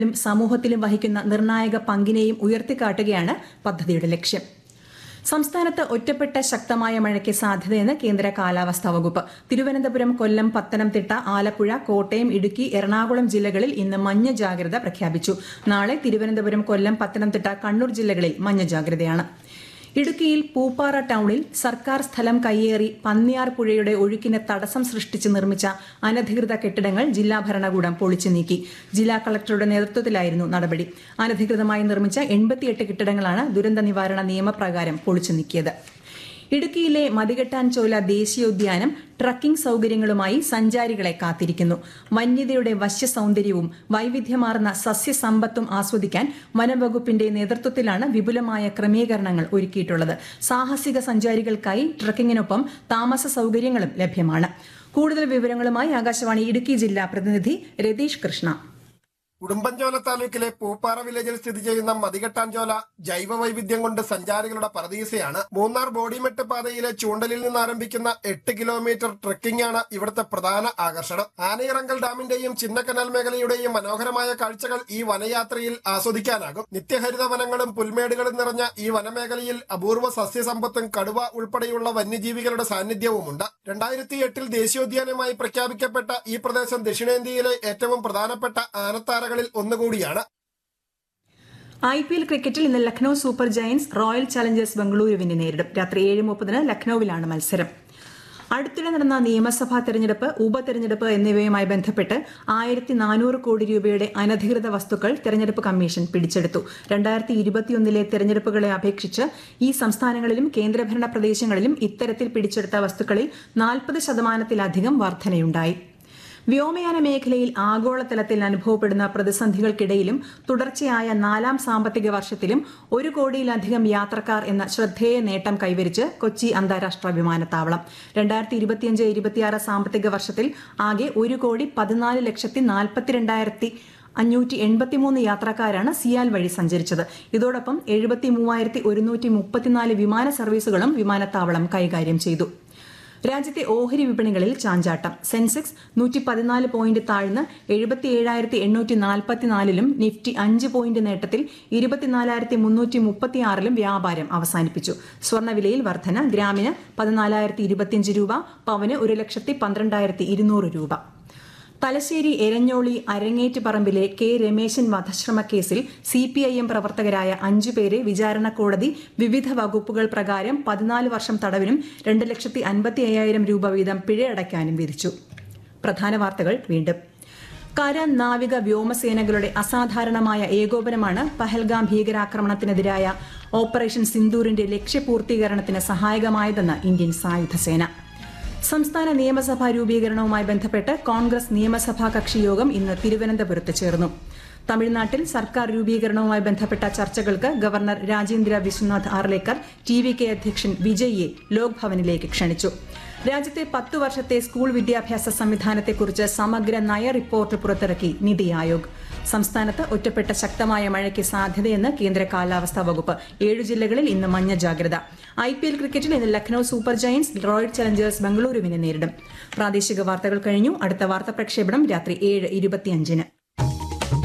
ും സമൂഹത്തിലും വഹിക്കുന്ന നിർണായക പങ്കിനെയും ഉയർത്തിക്കാട്ടുകയാണ് പദ്ധതിയുടെ ലക്ഷ്യം സംസ്ഥാനത്ത് ഒറ്റപ്പെട്ട ശക്തമായ മഴയ്ക്ക് സാധ്യതയെന്ന് കേന്ദ്ര കാലാവസ്ഥാ വകുപ്പ് തിരുവനന്തപുരം കൊല്ലം പത്തനംതിട്ട ആലപ്പുഴ കോട്ടയം ഇടുക്കി എറണാകുളം ജില്ലകളിൽ ഇന്ന് മഞ്ഞ ജാഗ്രത പ്രഖ്യാപിച്ചു നാളെ തിരുവനന്തപുരം കൊല്ലം പത്തനംതിട്ട കണ്ണൂർ ജില്ലകളിൽ മഞ്ഞ ജാഗ്രതയാണ് ഇടുക്കിയിൽ പൂപ്പാറ ടൌണിൽ സർക്കാർ സ്ഥലം കയ്യേറി പന്നിയാർ പുഴയുടെ ഒഴുക്കിന് തടസ്സം സൃഷ്ടിച്ച് നിർമ്മിച്ച അനധികൃത കെട്ടിടങ്ങൾ ജില്ലാ ഭരണകൂടം പൊളിച്ചു നീക്കി ജില്ലാ കളക്ടറുടെ നേതൃത്വത്തിലായിരുന്നു നടപടി അനധികൃതമായി നിർമ്മിച്ച എൺപത്തിയെട്ട് കെട്ടിടങ്ങളാണ് ദുരന്ത നിവാരണ നിയമപ്രകാരം പൊളിച്ചു നീക്കിയത് ഇടുക്കിയിലെ മതികെട്ടാൻചോല ദേശീയോദ്യാനം ട്രക്കിംഗ് സൌകര്യങ്ങളുമായി സഞ്ചാരികളെ കാത്തിരിക്കുന്നു വന്യതയുടെ വശ്യസൌന്ദര്യവും വൈവിധ്യമാർന്ന സസ്യസമ്പത്തും ആസ്വദിക്കാൻ വനംവകുപ്പിന്റെ നേതൃത്വത്തിലാണ് വിപുലമായ ക്രമീകരണങ്ങൾ ഒരുക്കിയിട്ടുള്ളത് സാഹസിക സഞ്ചാരികൾക്കായി ട്രക്കിങ്ങിനൊപ്പം താമസ സൌകര്യങ്ങളും ലഭ്യമാണ് കൂടുതൽ വിവരങ്ങളുമായി ആകാശവാണി ഇടുക്കി ജില്ലാ പ്രതിനിധി രതീഷ് കൃഷ്ണ ഉടുമ്പൻചോല താലൂക്കിലെ പൂപ്പാറ വില്ലേജിൽ സ്ഥിതി ചെയ്യുന്ന മതികെട്ടാൻചോല ജൈവ വൈവിധ്യം കൊണ്ട് സഞ്ചാരികളുടെ പറദീസയാണ് മൂന്നാർ ബോഡിമെട്ട് പാതയിലെ ചൂണ്ടലിൽ നിന്ന് ആരംഭിക്കുന്ന എട്ട് കിലോമീറ്റർ ട്രെക്കിംഗ് ആണ് ഇവിടുത്തെ പ്രധാന ആകർഷണം ആനയിറങ്കൽ ഡാമിന്റെയും ചിന്നക്കനാൽ മേഖലയുടെയും മനോഹരമായ കാഴ്ചകൾ ഈ വനയാത്രയിൽ ആസ്വദിക്കാനാകും നിത്യഹരിത വനങ്ങളും പുൽമേടുകളും നിറഞ്ഞ ഈ വനമേഖലയിൽ അപൂർവ സസ്യസമ്പത്തും കടുവ ഉൾപ്പെടെയുള്ള വന്യജീവികളുടെ സാന്നിധ്യവുമുണ്ട് രണ്ടായിരത്തി എട്ടിൽ ദേശീയോദ്യാനമായി പ്രഖ്യാപിക്കപ്പെട്ട ഈ പ്രദേശം ദക്ഷിണേന്ത്യയിലെ ഏറ്റവും പ്രധാനപ്പെട്ട ആനത്താരകളിൽ ഒന്നുകൂടിയാണ് ഐ പി എൽ ക്രിക്കറ്റിൽ ഇന്ന് Lucknow super giants royal challengers ബംഗളൂരുവിനെ നേരിടും രാത്രി ഏഴ് മുപ്പതിന് ലക്നൌവിലാണ് മത്സരം അടുത്തിടെ നടന്ന നിയമസഭാ തെരഞ്ഞെടുപ്പ് ഉപതെരഞ്ഞെടുപ്പ് എന്നിവയുമായി ബന്ധപ്പെട്ട് ആയിരത്തി നാനൂറ് കോടി രൂപയുടെ അനധികൃത വസ്തുക്കൾ തെരഞ്ഞെടുപ്പ് കമ്മീഷൻ പിടിച്ചെടുത്തു രണ്ടായിരത്തി ഇരുപത്തിയൊന്നിലെ തെരഞ്ഞെടുപ്പുകളെ അപേക്ഷിച്ച് ഈ സംസ്ഥാനങ്ങളിലും കേന്ദ്രഭരണ പ്രദേശങ്ങളിലും ഇത്തരത്തിൽ പിടിച്ചെടുത്ത വസ്തുക്കളിൽ നാൽപ്പത് ശതമാനത്തിലധികം വർധനയുണ്ടായി വ്യോമയാന മേഖലയിൽ ആഗോളതലത്തിൽ അനുഭവപ്പെടുന്ന പ്രതിസന്ധികൾക്കിടയിലും തുടർച്ചയായ നാലാം സാമ്പത്തിക വർഷത്തിലും ഒരു കോടിയിലധികം യാത്രക്കാർ എന്ന ശ്രദ്ധേയ നേട്ടം കൈവരിച്ച് കൊച്ചി അന്താരാഷ്ട്ര വിമാനത്താവളം രണ്ടായിരത്തി ഇരുപത്തിയഞ്ച് ഇരുപത്തിയാറ് സാമ്പത്തിക വർഷത്തിൽ ആകെ ഒരു കോടി പതിനാല് ലക്ഷത്തി നാൽപ്പത്തിരണ്ടായിരത്തി അഞ്ഞൂറ്റി എൺപത്തിമൂന്ന് യാത്രക്കാരാണ് സിയാൽ വഴി സഞ്ചരിച്ചത് ഇതോടൊപ്പം എഴുപത്തി മൂവായിരത്തി ഒരുന്നൂറ്റി മുപ്പത്തിനാല് വിമാന സർവീസുകളും വിമാനത്താവളം കൈകാര്യം ചെയ്തു രാജ്യത്തെ ഓഹരി വിപണികളിൽ ചാഞ്ചാട്ടം സെൻസെക്സ് നൂറ്റി പതിനാല് പോയിന്റ് താഴ്ന്ന് എഴുപത്തി ഏഴായിരത്തി എണ്ണൂറ്റി നാൽപ്പത്തിനാലിലും നിഫ്റ്റി അഞ്ച് പോയിന്റ് നേട്ടത്തിൽ ഇരുപത്തിനാലായിരത്തി മുന്നൂറ്റി മുപ്പത്തിയാറിലും വ്യാപാരം അവസാനിപ്പിച്ചു സ്വർണ്ണവിലയിൽ വർധന ഗ്രാമിന് പതിനാലായിരത്തി ഇരുപത്തിയഞ്ച് രൂപ പവന് ഒരു ലക്ഷത്തി പന്ത്രണ്ടായിരത്തി ഇരുന്നൂറ് രൂപ തലശ്ശേരി എരഞ്ഞോളി അരങ്ങേറ്റ് പറമ്പിലെ കെ രമേശൻ വധശ്രമ കേസിൽ സി പി ഐ എം പ്രവർത്തകരായ അഞ്ചുപേരെ വിചാരണ കോടതി വിവിധ വകുപ്പുകൾ പ്രകാരം പതിനാല് വർഷം തടവിനും രണ്ട് ലക്ഷത്തി അൻപത്തി അയ്യായിരം രൂപ വീതം പിഴയടയ്ക്കാനും വിധിച്ചു പ്രധാന വാർത്തകൾ വീണ്ടും കര നാവിക വ്യോമസേനകളുടെ അസാധാരണമായ ഏകോപനമാണ് പഹൽഗാം ഭീകരാക്രമണത്തിനെതിരായ ഓപ്പറേഷൻ സിന്ദൂറിന്റെ ലക്ഷ്യപൂർത്തീകരണത്തിന് സഹായകമായതെന്ന് ഇന്ത്യൻ സായുധ സേന സംസ്ഥാന നിയമസഭാ രൂപീകരണവുമായി ബന്ധപ്പെട്ട് കോൺഗ്രസ് നിയമസഭാ കക്ഷി യോഗം ഇന്ന് തിരുവനന്തപുരത്ത് ചേർന്നു തമിഴ്നാട്ടിൽ സർക്കാർ രൂപീകരണവുമായി ബന്ധപ്പെട്ട ചർച്ചകൾക്ക് governor Rajendra Vishwanath Arlekar T V K അധ്യക്ഷൻ വിജയിയെ ലോക്ഭവനിലേക്ക് ക്ഷണിച്ചു രാജ്യത്തെ പത്തു വർഷത്തെ സ്കൂൾ വിദ്യാഭ്യാസ സംവിധാനത്തെക്കുറിച്ച് സമഗ്ര നയ റിപ്പോർട്ട് പുറത്തിറക്കി നിതി ആയോഗ് സംസ്ഥാനത്ത് ഒറ്റപ്പെട്ട ശക്തമായ മഴയ്ക്ക് സാധ്യതയെന്ന് കേന്ദ്ര കാലാവസ്ഥാ വകുപ്പ് ഏഴു ജില്ലകളിൽ ഇന്ന് മഞ്ഞ ജാഗ്രത ഐ പി എൽ ക്രിക്കറ്റിൽ ഇന്ന് Lucknow super giants royal challengers ബംഗളൂരുവിനെ നേരിടും പ്രാദേശിക വാർത്തകൾ കഴിഞ്ഞു അടുത്ത വാർത്താ പ്രക്ഷേപണം രാത്രി ഏഴ് ഇരുപത്തിയഞ്ചിന്